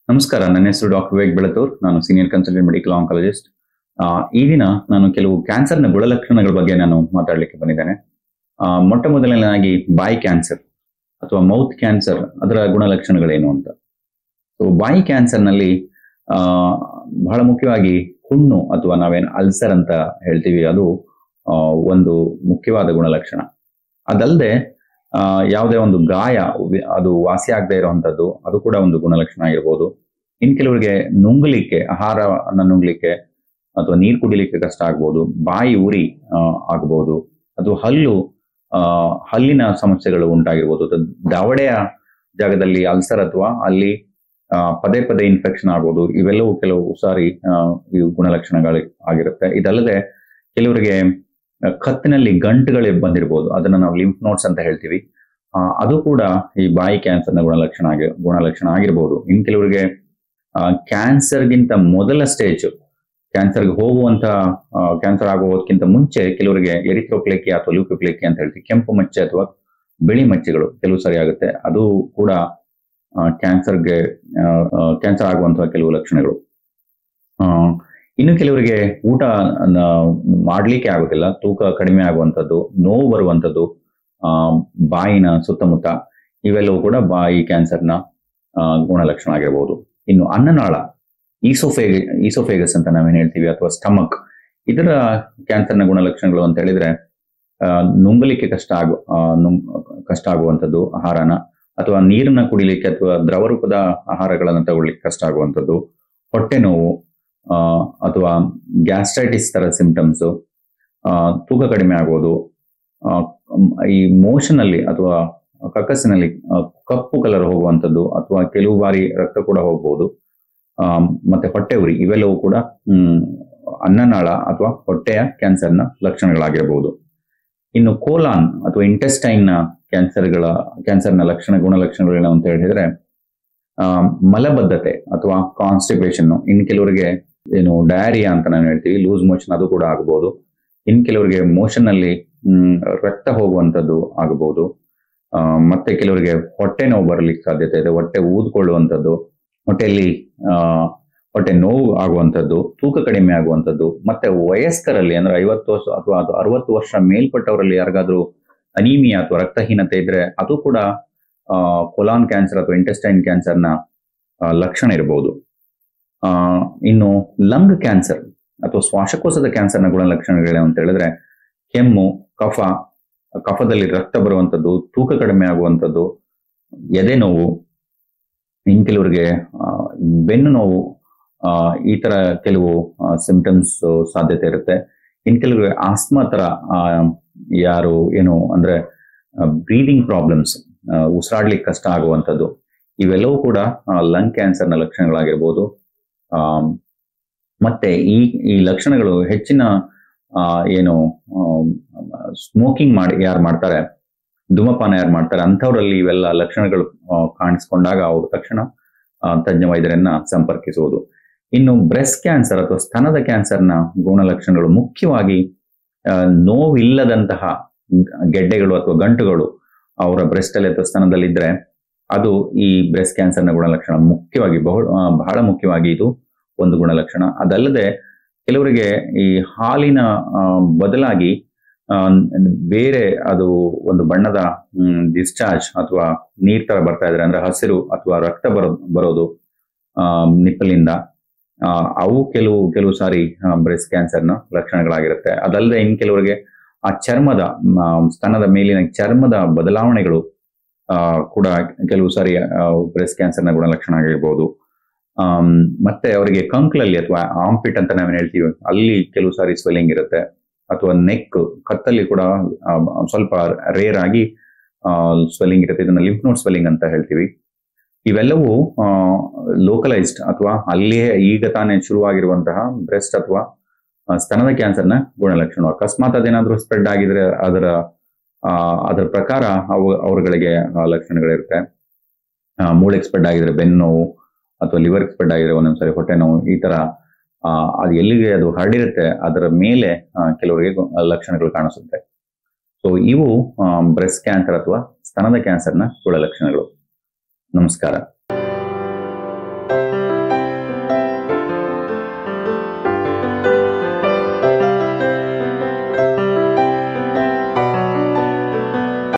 ನಮಸ್ಕಾರ ನನ್ನ ಹೆಸರು ಡಾಕ್ಟರ್ ವಿವೇಕ್ ಬೆಳತೂರ್ ನಾನು ಸೀನಿಯರ್ ಕನ್ಸಲ್ಟೆಂಟ್ ಮೆಡಿಕಲ್ ಆಂಕಾಲಜಿಸ್ಟ್ ಈ ದಿನ ನಾನು ಕೆಲವು ಕ್ಯಾನ್ಸರ್ನ ಗುಣಲಕ್ಷಣಗಳ ಬಗ್ಗೆ ನಾನು ಮಾತಾಡಲಿಕ್ಕೆ ಬಂದಿದ್ದೇನೆ ಆ, ಮೊಟ್ಟ ಮೊದಲನೇದಾಗಿ ಬಾಯಿ ಕ್ಯಾನ್ಸರ್ ಅಥವಾ ಮೌತ್ ಕ್ಯಾನ್ಸರ್ ಅದರ ಗುಣಲಕ್ಷಣಗಳೇನು ಅಂತ ಸೊ ಬಾಯಿ ಕ್ಯಾನ್ಸರ್ನಲ್ಲಿ ಆ, ಬಹಳ ಮುಖ್ಯವಾಗಿ ಹುಣ್ಣು ಅಥವಾ ನಾವೇನು ಅಲ್ಸರ್ ಅಂತ ಹೇಳ್ತೀವಿ ಅದು ಆ, ಒಂದು ಮುಖ್ಯವಾದ ಗುಣಲಕ್ಷಣ ಅದಲ್ಲದೆ ಆ, ಯಾವುದೇ ಒಂದು ಗಾಯ ವಿ- ಅದು ವಾಸಿ ಆಗದೆ ಇರುವಂತದ್ದು ಅದು ಕೂಡ ಒಂದು ಗುಣಲಕ್ಷಣ ಆಗಿರ್ಬೋದು ಇನ್ ಕೆಲವರಿಗೆ ನುಂಗಲಿಕ್ಕೆ ಆಹಾರವನ್ನು ನುಂಗ್ಲಿಕ್ಕೆ ಅಥವಾ ನೀರು ಕುಡಿಲಿಕ್ಕೆ ಕಷ್ಟ ಆಗ್ಬೋದು ಬಾಯಿ ಉರಿ ಆ, ಆಗ್ಬೋದು ಅಥವಾ ಹಲ್ಲು ಆ, ಹಲ್ಲಿನ ಸಮಸ್ಯೆಗಳು ಉಂಟಾಗಿರ್ಬೋದು ಅಥವಾ ದವಡೆಯ ಜಾಗದಲ್ಲಿ ಅಲ್ಸರ್ ಅಥವಾ ಅಲ್ಲಿ ಆ, ಪದೇ ಪದೇ ಇನ್ಫೆಕ್ಷನ್ ಆಗ್ಬೋದು ಇವೆಲ್ಲವೂ ಕೆಲವು ಸಾರಿ ಆ, ಈ ಗುಣಲಕ್ಷಣಗಳು ಆಗಿರುತ್ತೆ ಇದಲ್ಲದೆ ಕೆಲವರಿಗೆ ಆ, ಕತ್ತಿನಲ್ಲಿ ಗಂಟುಗಳೇ ಬಂದಿರಬಹುದು ಅದನ್ನ ನಾವು ಲಿಂಫ್ ನೋಟ್ಸ್ ಅಂತ ಹೇಳ್ತೀವಿ ಆ, ಅದು ಕೂಡ ಈ ಬಾಯಿ ಕ್ಯಾನ್ಸರ್ನ ಗುಣಲಕ್ಷಣ ಆಗಿ ಗುಣಲಕ್ಷಣ ಆಗಿರ್ಬೋದು ಇನ್ ಕೆಲವರಿಗೆ ಕ್ಯಾನ್ಸರ್ಗಿಂತ ಮೊದಲ ಸ್ಟೇಜ್ ಕ್ಯಾನ್ಸರ್ಗೆ ಹೋಗುವಂತ ಕ್ಯಾನ್ಸರ್ ಆಗುವುದಕ್ಕಿಂತ ಮುಂಚೆ ಕೆಲವರಿಗೆ ಎರಿಥ್ರೋಪ್ಲೇಕಿ ಅಥವಾ ಲ್ಯೂಕೋಪ್ಲೇಕಿ ಅಂತ ಹೇಳ್ತೀವಿ ಕೆಂಪು ಮಚ್ಚೆ ಅಥವಾ ಬಿಳಿ ಮಚ್ಚೆಗಳು ಕೆಲವು ಸರಿ ಆಗುತ್ತೆ ಅದು ಕೂಡ ಕ್ಯಾನ್ಸರ್ಗೆ ಕ್ಯಾನ್ಸರ್ ಆಗುವಂತಹ ಕೆಲವು ಲಕ್ಷಣಗಳು ಆ, ಇನ್ನು ಕೆಲವರಿಗೆ ಊಟ ನ- ಮಾಡ್ಲಿಕ್ಕೆ ಆಗೋದಿಲ್ಲ ತೂಕ ಕಡಿಮೆ ಆಗುವಂಥದ್ದು ನೋವು ಬರುವಂಥದ್ದು ಆ, ಬಾಯಿನ ಸುತ್ತಮುತ್ತ ಇವೆಲ್ಲವೂ ಕೂಡ ಬಾಯಿ ಕ್ಯಾನ್ಸರ್ನ ಆ, ಗುಣಲಕ್ಷಣ ಆಗಿರಬಹುದು ಇನ್ನು ಅನ್ನನಾಳ ಈಸೋಫೇಗ ಈಸೋಫೇಗಸ್ ಅಂತ ನಾವೇನು ಹೇಳ್ತೀವಿ ಅಥವಾ ಸ್ಟಮಕ್ ಇದರ ಕ್ಯಾನ್ಸರ್ನ ಗುಣಲಕ್ಷಣಗಳು ಅಂತ ಹೇಳಿದ್ರೆ ಆ, ನುಂಗಲಿಕ್ಕೆ ಕಷ್ಟ ಆಗು ಆ, ನುಂಗ್ ಕಷ್ಟ ಆಗುವಂಥದ್ದು ಆಹಾರನ ಅಥವಾ ನೀರನ್ನ ಕುಡಿಲಿಕ್ಕೆ ಅಥವಾ ದ್ರವ ರೂಪದ ಆಹಾರಗಳನ್ನು ತಗೊಳ್ಳಿಕ್ಕೆ ಕಷ್ಟ ಆಗುವಂಥದ್ದು ಹೊಟ್ಟೆ ನೋವು ಆ, ಅಥವಾ ಗ್ಯಾಸ್ಟ್ರೈಟಿಸ್ ತರ ಸಿಂಪ್ಟಮ್ಸ್ ತೂಕ ಕಡಿಮೆ ಆಗೋದು ಆ, ಮ್, ಈ ಮೋಷನ್ ಅಲ್ಲಿ ಅಥವಾ ಕಕ್ಕಸಿನಲ್ಲಿ ಆ, ಕಪ್ಪು ಕಲರ್ ಹೋಗುವಂಥದ್ದು ಅಥವಾ ಕೆಲವು ಬಾರಿ ರಕ್ತ ಕೂಡ ಹೋಗ್ಬೋದು ಆ, ಮತ್ತೆ ಹೊಟ್ಟೆ ಉರಿ ಇವೆಲ್ಲವೂ ಕೂಡ ಹ್ಮ್, ಅನ್ನನಾಳ ಅಥವಾ ಹೊಟ್ಟೆಯ ಕ್ಯಾನ್ಸರ್ನ ಲಕ್ಷಣಗಳಾಗಿರಬಹುದು ಇನ್ನು ಕೋಲಾನ್ ಅಥವಾ ಇಂಟೆಸ್ಟೈನ್ ಕ್ಯಾನ್ಸರ್ಗಳ ಕ್ಯಾನ್ಸರ್ನ ಲಕ್ಷಣ ಗುಣಲಕ್ಷಣಗಳೇನು ಅಂತ ಹೇಳಿದ್ರೆ ಆ, ಮಲಬದ್ಧತೆ ಅಥವಾ ಕಾನ್ಸ್ಟಿಪೇಷನ್ ಇನ್ ಕೆಲವರಿಗೆ ಏನು ಡಯಾರಿಯಾ ಅಂತ ನಾವು ಹೇಳ್ತೀವಿ ಲೂಸ್ ಮೋಷನ್ ಅದು ಕೂಡ ಆಗಬಹುದು ಇನ್ ಕೆಲವರಿಗೆ ಮೋಷನ್ ಅಲ್ಲಿ ಹ್ಮ್, ರಕ್ತ ಹೋಗುವಂಥದ್ದು ಆಗಬಹುದು ಆ, ಮತ್ತೆ ಕೆಲವರಿಗೆ ಹೊಟ್ಟೆ ನೋವು ಬರಲಿಕ್ಕೆ ಸಾಧ್ಯತೆ ಇದೆ ಹೊಟ್ಟೆ ಊದ್ಕೊಳ್ಳುವಂಥದ್ದು ಹೊಟ್ಟೆಯಲ್ಲಿ ಆ, ಹೊಟ್ಟೆ ನೋವು ಆಗುವಂಥದ್ದು ತೂಕ ಕಡಿಮೆ ಆಗುವಂಥದ್ದು ಮತ್ತೆ ವಯಸ್ಕರಲ್ಲಿ ಅಂದ್ರೆ ಐವತ್ತು ವರ್ಷ ಅಥವಾ ಅದು ಅರವತ್ತು ವರ್ಷ ಮೇಲ್ಪಟ್ಟವರಲ್ಲಿ ಯಾರಿಗಾದ್ರೂ ಅನೀಮಿಯಾ ಅಥವಾ ರಕ್ತಹೀನತೆ ಇದ್ರೆ ಅದು ಕೂಡ ಕೊಲಾನ್ ಕ್ಯಾನ್ಸರ್ ಅಥವಾ ಇಂಟೆಸ್ಟೈನ್ ಕ್ಯಾನ್ಸರ್ನ ಲಕ್ಷಣ ಇರಬಹುದು ಆ, ಇನ್ನು ಲಂಗ್ ಕ್ಯಾನ್ಸರ್ ಅಥವಾ ಶ್ವಾಸಕೋಶದ ಕ್ಯಾನ್ಸರ್ನ ಗುಣಲಕ್ಷಣಗಳೇನು ಅಂತ ಹೇಳಿದ್ರೆ ಕೆಮ್ಮು ಕಫ ಕಫದಲ್ಲಿ ರಕ್ತ ಬರುವಂಥದ್ದು ತೂಕ ಕಡಿಮೆ ಆಗುವಂಥದ್ದು ಎದೆ ನೋವು ಇನ್ ಕೆಲವರಿಗೆ ಆ, ಬೆನ್ನು ನೋವು ಆ, ಈ ತರ ಕೆಲವು ಸಿಂಪ್ಟಮ್ಸ್ ಸಾಧ್ಯತೆ ಇರುತ್ತೆ ಇನ್ ಕೆಲವರಿಗೆ ಆಸ್ಮಾ ತರ ಆ, ಯಾರು ಏನು ಅಂದ್ರೆ ಬ್ರೀದಿಂಗ್ ಪ್ರಾಬ್ಲಮ್ಸ್ ಉಸಿರಾಡ್ಲಿಕ್ಕೆ ಕಷ್ಟ ಆಗುವಂಥದ್ದು ಇವೆಲ್ಲವೂ ಕೂಡ ಲಂಗ್ ಕ್ಯಾನ್ಸರ್ನ ಲಕ್ಷಣಗಳಾಗಿರ್ಬೋದು ಆಮ್, ಮತ್ತೆ ಈ ಈ ಲಕ್ಷಣಗಳು ಹೆಚ್ಚಿನ ಆ, ಏನು ಸ್ಮೋಕಿಂಗ್ ಮಾಡಿ ಯಾರು ಮಾಡ್ತಾರೆ ಧೂಮಪಾನ ಯಾರು ಮಾಡ್ತಾರೆ ಅಂಥವರಲ್ಲಿ ಇವೆಲ್ಲ ಲಕ್ಷಣಗಳು ಆ, ಕಾಣಿಸ್ಕೊಂಡಾಗ ಅವರು ತಕ್ಷಣ ಆ, ತಜ್ಞ ವೈದ್ಯರನ್ನ ಸಂಪರ್ಕಿಸುವುದು ಇನ್ನು ಬ್ರೆಸ್ಟ್ ಕ್ಯಾನ್ಸರ್ ಅಥವಾ ಸ್ತನದ ಕ್ಯಾನ್ಸರ್ನ ಗುಣಲಕ್ಷಣಗಳು ಮುಖ್ಯವಾಗಿ ಆ, ನೋವಿಲ್ಲದಂತಹ ಗೆಡ್ಡೆಗಳು ಅಥವಾ ಗಂಟುಗಳು ಅವರ ಬ್ರೆಸ್ಟ್ ಅಲ್ಲಿ ಅಥವಾ ಸ್ತನದಲ್ಲಿ ಇದ್ರೆ ಅದು ಈ ಬ್ರೆಸ್ಟ್ ಕ್ಯಾನ್ಸರ್ನ ಗುಣಲಕ್ಷಣ ಮುಖ್ಯವಾಗಿ ಬಹು ಆ, ಬಹಳ ಮುಖ್ಯವಾಗಿ ಇದು ಒಂದು ಗುಣಲಕ್ಷಣ ಅದಲ್ಲದೆ ಕೆಲವರಿಗೆ ಈ ಹಾಲಿನ ಆ, ಬದಲಾಗಿ ಆ, ಬೇರೆ ಅದು ಒಂದು ಬಣ್ಣದ ಡಿಸ್ಚಾರ್ಜ್ ಅಥವಾ ನೀರ್ ತರ ಬರ್ತಾ ಇದ್ರೆ ಅಂದ್ರೆ ಹಸಿರು ಅಥವಾ ರಕ್ತ ಬರೋ ಬರೋದು ಆ, ನಿಪ್ಪಲಿಂದ ಆ, ಅವು ಕೆಲವು ಕೆಲವು ಸಾರಿ ಬ್ರೆಸ್ಟ್ ಕ್ಯಾನ್ಸರ್ನ ಲಕ್ಷಣಗಳಾಗಿರುತ್ತೆ ಅದಲ್ಲದೆ ಇನ್ ಕೆಲವರಿಗೆ ಆ ಚರ್ಮದ ಮ, ಸ್ತನದ ಮೇಲಿನ ಚರ್ಮದ ಬದಲಾವಣೆಗಳು ಆ, ಕೂಡ ಕೆಲವು ಸಾರಿ ಬ್ರೆಸ್ಟ್ ಕ್ಯಾನ್ಸರ್ನ ಗುಣಲಕ್ಷಣ ಆಗಿರ್ಬೋದು ಆಮ್, ಮತ್ತೆ ಅವರಿಗೆ ಕಂಕ್ಲಲ್ಲಿ ಅಥವಾ ಆಂಪಿಟ್ ಅಂತ ನಾವೇನು ಹೇಳ್ತೀವಿ ಅಲ್ಲಿ ಕೆಲವು ಸಾರಿ ಸ್ವೆಲ್ಲಿಂಗ್ ಇರುತ್ತೆ ಅಥವಾ ನೆಕ್ ಕತ್ತಲ್ಲಿ ಕೂಡ ಆ, ಸ್ವಲ್ಪ ರೇರ್ ಆಗಿ ಸ್ವೆಲ್ಲಿಂಗ್ ಇರುತ್ತೆ ಇದನ್ನ ಲಿಂಫ್ ನೋಟ್ ಸ್ವೆಲ್ಲಿಂಗ್ ಅಂತ ಹೇಳ್ತೀವಿ ಇವೆಲ್ಲವೂ ಲೋಕಲೈಸ್ಡ್ ಅಥವಾ ಅಲ್ಲಿಯೇ ಈಗ ತಾನೇ ಶುರುವಾಗಿರುವಂತಹ ಬ್ರೆಸ್ಟ್ ಅಥವಾ ಆ, ಸ್ತನದ ಕ್ಯಾನ್ಸರ್ನ ಗುಣಲಕ್ಷಣ ಅಕಸ್ಮಾತ್ ಅದೇನಾದ್ರೂ ಸ್ಪ್ರೆಡ್ ಆಗಿದ್ರೆ ಅದರ ಆ, ಅದರ ಪ್ರಕಾರ ಅವು ಅವರುಗಳಿಗೆ ಆ, ಲಕ್ಷಣಗಳಿರುತ್ತೆ ಆ, ಮೂಳೆಗೆ ಸ್ಪ್ರೆಡ್ ಆಗಿದ್ರೆ ಬೆನ್ನು ನೋವು ಅಥವಾ ಲಿವರ್ ಸ್ಪ್ರೆಡ್ ಆಗಿದ್ರೆ ಒಂದೊಂದ್ಸರಿ ಹೊಟ್ಟೆ ನೋವು ಈ ತರ ಆ, ಅದು ಎಲ್ಲಿಗೆ ಅದು ಹರಡಿರುತ್ತೆ ಅದರ ಮೇಲೆ ಆ, ಕೆಲವರಿಗೆ ಗು- ಲಕ್ಷಣಗಳು ಕಾಣಿಸುತ್ತೆ ಸೊ ಇವು ಬ್ರೆಸ್ಟ್ ಕ್ಯಾನ್ಸರ್ ಅಥವಾ ಸ್ತನದ ಕ್ಯಾನ್ಸರ್ನ ಗುಣಲಕ್ಷಣಗಳು ನಮಸ್ಕಾರ ಧನ್ಯವಾದಗಳು